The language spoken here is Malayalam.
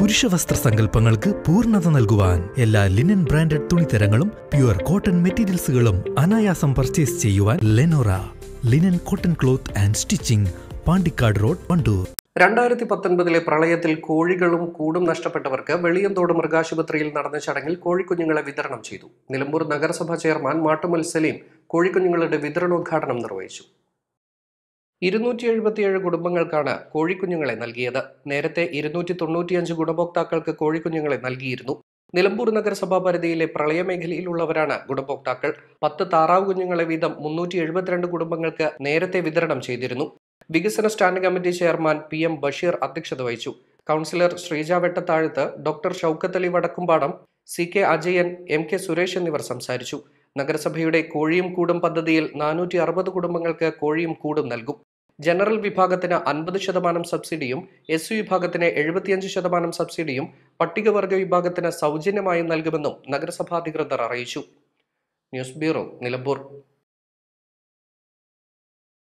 പുരുഷ വസ്ത്ര സങ്കല്പങ്ങൾക്ക് പൂർണ്ണത നൽകുവാൻ എല്ലാ ലിനൻ ബ്രാൻഡഡ് തുണിത്തരങ്ങളും പ്യുവർ കോട്ടൺ മെറ്റീരിയൽസുകളും അനായാസം പർച്ചേസ് ചെയ്യുവാൻ Lenora linen cotton cloth and stitching Pandikkad road Wandoor രണ്ടായിരത്തി പത്തൊൻപതിലെ പ്രളയത്തിൽ കോഴികളും കൂടും നഷ്ടപ്പെട്ടവർക്ക് വെളിയന്തോട് മൃഗാശുപത്രിയിൽ നടന്ന ചടങ്ങിൽ കോഴിക്കുഞ്ഞുങ്ങളെ വിതരണം ചെയ്തു നിലമ്പൂർ നഗരസഭാ ചെയർമാൻ മാട്ടുമൽ സലീം കോഴിക്കുഞ്ഞുങ്ങളുടെ വിതരണോദ്ഘാടനം നിർവഹിച്ചു ഇരുന്നൂറ്റി എഴുപത്തിയേഴ് കുടുംബങ്ങൾക്കാണ് കോഴിക്കുഞ്ഞുങ്ങളെ നൽകിയത് നേരത്തെ ഇരുന്നൂറ്റി തൊണ്ണൂറ്റിയഞ്ച് ഗുണഭോക്താക്കൾക്ക് കോഴിക്കുഞ്ഞുങ്ങളെ നൽകിയിരുന്നു നിലമ്പൂർ നഗരസഭാ പരിധിയിലെ പ്രളയമേഖലയിലുള്ളവരാണ് ഗുണഭോക്താക്കൾ പത്ത് താറാവ് കുഞ്ഞുങ്ങളെ വീതം മുന്നൂറ്റി എഴുപത്തിരണ്ട് കുടുംബങ്ങൾക്ക് നേരത്തെ വിതരണം ചെയ്തിരുന്നു വികസന standing committee chairman P M Basheer അധ്യക്ഷത വഹിച്ചു councillor Sreeja Vettathazhath doctor Shoukath Ali Vadakkumpadam C K Ajayan M K Suresh എന്നിവർ സംസാരിച്ചു നഗരസഭയുടെ കോഴിയും കൂടും പദ്ധതിയിൽ നാനൂറ്റി അറുപത് കുടുംബങ്ങൾക്ക് കോഴിയും കൂടും നൽകും ജനറൽ വിഭാഗത്തിന് അൻപത് ശതമാനം സബ്സിഡിയും എസ് യു വിഭാഗത്തിന് എഴുപത്തിയഞ്ച് ശതമാനം സബ്സിഡിയും പട്ടികവർഗ വിഭാഗത്തിന് സൗജന്യമായും നൽകുമെന്നും നഗരസഭാ അധികൃതർ അറിയിച്ചു ന്യൂസ് ബ്യൂറോ നിലമ്പൂർ